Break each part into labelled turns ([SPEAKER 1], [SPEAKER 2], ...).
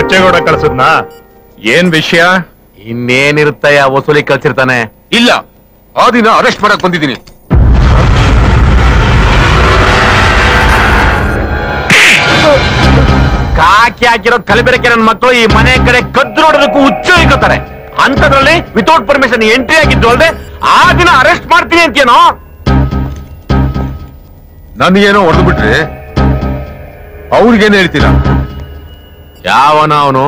[SPEAKER 1] ಬಚ್ಚೇಗೌಡ ಕಳ್ಸದ್ನಾ ಏನ್ ವಿಷಯ
[SPEAKER 2] ಇನ್ನೇನಿರುತ್ತಯ್ಯ ವಸೂಲಿ ಕಳ್ಸಿರ್ತಾನೆ
[SPEAKER 3] ಇಲ್ಲ ಆ ದಿನ ಅರೆಸ್ಟ್ ಮಾಡಕ್ ಬಂದಿದ್ದೀನಿ
[SPEAKER 2] ಕಾಕಿ ಹಾಕಿರೋ ಕಲಬೆರಕೆ ನನ್ನ ಮಕ್ಕಳು ಈ ಮನೆ ಕಡೆ ಕದ್ದು ನೋಡೋದಕ್ಕೂ ಹುಚ್ಚು ಇಕ್ಕೋತಾರೆ ಅಂತದ್ರಲ್ಲಿ ವಿತೌಟ್ ಪರ್ಮಿಷನ್ ಎಂಟ್ರಿ ಆಗಿದ್ದು ಅಲ್ದೆ ಆ ದಿನ ಅರೆಸ್ಟ್ ಮಾಡ್ತೀನಿ ಅಂತೇನೋ
[SPEAKER 3] ನನಗೇನೋ ಹೊಡೆದು ಬಿಟ್ರೆ ಅವ್ರಿಗೇನು ಹೇಳ್ತೀರಾ
[SPEAKER 2] ಯಾವನ ಅವನು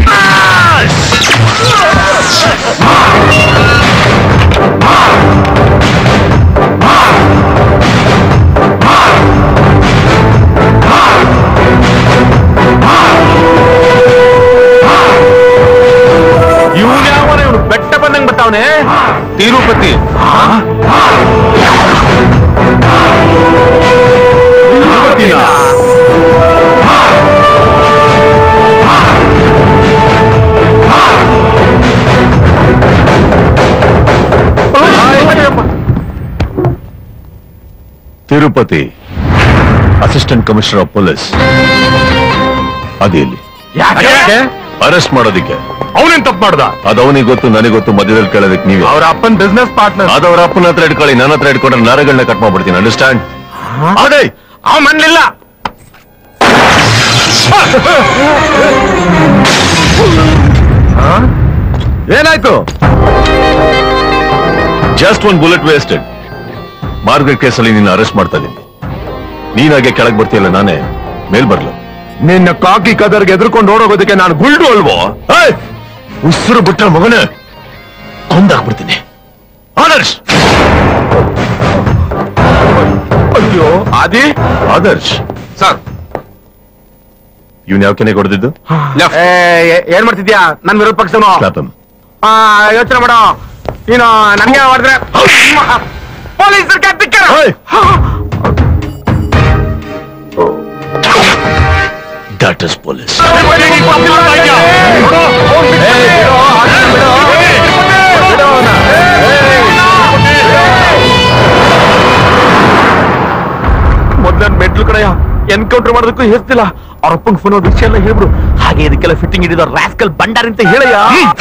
[SPEAKER 2] ಇವನು ಯಾವನ ಇವನು ಬೆಟ್ಟ ಬಂದಂಗ್ ಬರ್ತಾವನೆ
[SPEAKER 3] Tirupati
[SPEAKER 1] Tirupati assistant commissioner of police ಅದೇ ಇಲ್ಲಿ
[SPEAKER 2] ಯಾಕೆ
[SPEAKER 1] ಅರೆಸ್ಟ್ ಮಾಡೋದಿಕ್ಕೆ
[SPEAKER 2] ಅವನೇನ್ ತಪ್ಪು ಮಾಡ್ದ
[SPEAKER 1] ಅದು ಅವನಿಗೆ ಗೊತ್ತು ನನಗೆ ಗೊತ್ತು ಮಧ್ಯದಲ್ಲಿ ಕೇಳೋದಕ್ಕೆ ನೀವೇ
[SPEAKER 2] ಅವ್ರ ಅಪ್ಪನ್ ಬಿಸ್ನೆಸ್ ಪಾರ್ಟ್ನರ್
[SPEAKER 1] ಅದವ್ರ ಅಪ್ಪನ ಹತ್ರ ಇಟ್ಕೊಳ್ಳಿ ನನ್ನ ಹತ್ರ ಇಟ್ಕೊಂಡ್ರೆ ನರಗಳನ್ನ ಕಟ್ ಮಾಡ್ಬಿಡ್ತೀನಿ ಅಂಡರ್ಸ್ಟ್ಯಾಂಡ್ ಅದೇ
[SPEAKER 2] ಅವ ಮನ್ಲಿಲ್ಲ
[SPEAKER 1] ಏನಾಯ್ತು just one bullet wasted Margaret ಕೇಸಲ್ಲಿ ನಿನ್ನ ಅರೆಸ್ಟ್ ಮಾಡ್ತಾ ಇದ್ದೀನಿ ನೀನಾಗೆ ಕೆಳಗ್ ಬರ್ತೀಯಲ್ಲ ನಾನೇ ಮೇಲ್ ಬರ್ಲು
[SPEAKER 3] ನಿನ್ನ ಕಾಕಿ ಕದರ್ಗೆ ಎದ್ರುಕೊಂಡು ಓಡೋಗೋದಕ್ಕೆ ನಾನು ಗುಲ್ಡು ಅಲ್ವೋ
[SPEAKER 1] ಏಯ್! ಉಸಿರು ಬಿಟ್ಟ ಮಗನೇ ಕೊಂದಾಕ್ಬಿಡ್ತೀನಿ ಆದರ್ಶ್
[SPEAKER 2] ಅಯ್ಯೋ ಆದಿ
[SPEAKER 1] ಆದರ್ಶ್
[SPEAKER 3] ಸರ್
[SPEAKER 1] ಇವ್ನ ಯಾವ ಕೆನೆ ಹೊಡೆದಿದ್ದು
[SPEAKER 3] ಲೆಫ್ಟ್
[SPEAKER 2] ಏ, ಏ- ಏನ್ ಮಾಡ್ತಿದ್ಯಾ ನನ್ ವಿರೋಧ ಪಕ್ಷನು
[SPEAKER 1] Clap him.
[SPEAKER 2] ಯೋಚನೆ ಮಾಡೋ ನೀನು ನನ್ಗೆ ಹೊಡೆದ್ರೆ ಪೊಲೀಸರು ಕತ್ತಿಕ್ಕಾರ
[SPEAKER 1] ಏಯ್! That is police. ಮೊದ್ಲನ್ ಮೆಟ್ಲು ಕಡೆಯ ಎನ್ಕೌಂಟರ್ ಮಾಡೋದಕ್ಕೂ ಹೆಸ್ತಿಲ್ಲ ಅವ್ರ ಅಪ್ಪಂಗ್ ಫೋನ್ ವಿಷಯ ಎಲ್ಲ ಹೇಳ್ಬಿಡು ಹಾಗೆ ಇದಕ್ಕೆಲ್ಲ ಫಿಟ್ಟಿಂಗ್ ಹಿಡಿದ ರಾಸ್ಕಲ್ ಬಂಡಾರ್ ಅಂತ ಹೇಳಯ್ಯ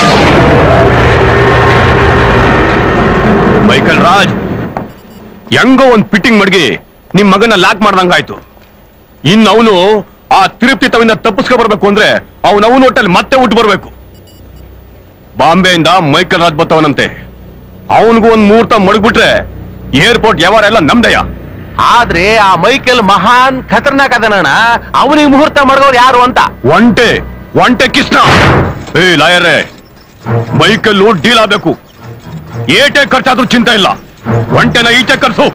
[SPEAKER 3] ಮೈಕಲ್ ರಾಜ್ ಹೆಂಗೋ ಒಂದ್ ಫಿಟ್ಟಿಂಗ್ ಮಡ್ಗಿ ನಿಮ್ ಮಗನ ಲಾಕ್ ಮಾಡ್ದಂಗಾಯ್ತು ಇನ್ ಅವನು ಆ ತಿರುಪ್ತಿ ತವಿಂದ ತಪ್ಪಿಸ್ಕೊ ಬರ್ಬೇಕು ಅಂದ್ರೆ ಅವನ ಅವನ ಒಟ್ಟಲ್ಲಿ ಮತ್ತೆ ಹುಟ್ಟು ಬರ್ಬೇಕು ಬಾಂಬೆಯಿಂದ ಮೈಕಲ್ ರಾಜ್ ಬರ್ತವನಂತೆ ಅವನಿಗೂ ಒಂದ್ ಮುಹೂರ್ತ ಮಡಗ್ಬಿಟ್ರೆ ಏರ್ಪೋರ್ಟ್ ವ್ಯವಹಾರ ಎಲ್ಲ ನಮ್ದಯ್ಯ
[SPEAKER 2] ಆದ್ರೆ ಆ ಮೈಕೆಲ್ ಮಹಾನ್ ಖತರ್ನಾಕ್ ಅದನಣ್ಣ ಅವನಿಗೆ ಮುಹೂರ್ತ ಮಾಡಿದವ್ರು ಯಾರು ಅಂತ
[SPEAKER 3] ಒಂಟೆ ಒಂಟೆ ಕೃಷ್ಣ ಏ ಲಾಯರೇ ಮೈಕಲ್ಲು ಡೀಲ್ ಆಗ್ಬೇಕು ಏಟೆ ಖರ್ಚಾದ್ರೂ ಚಿಂತೆ ಇಲ್ಲ ಒಂಟೆನ ಈಚೆ ಕರ್ಸು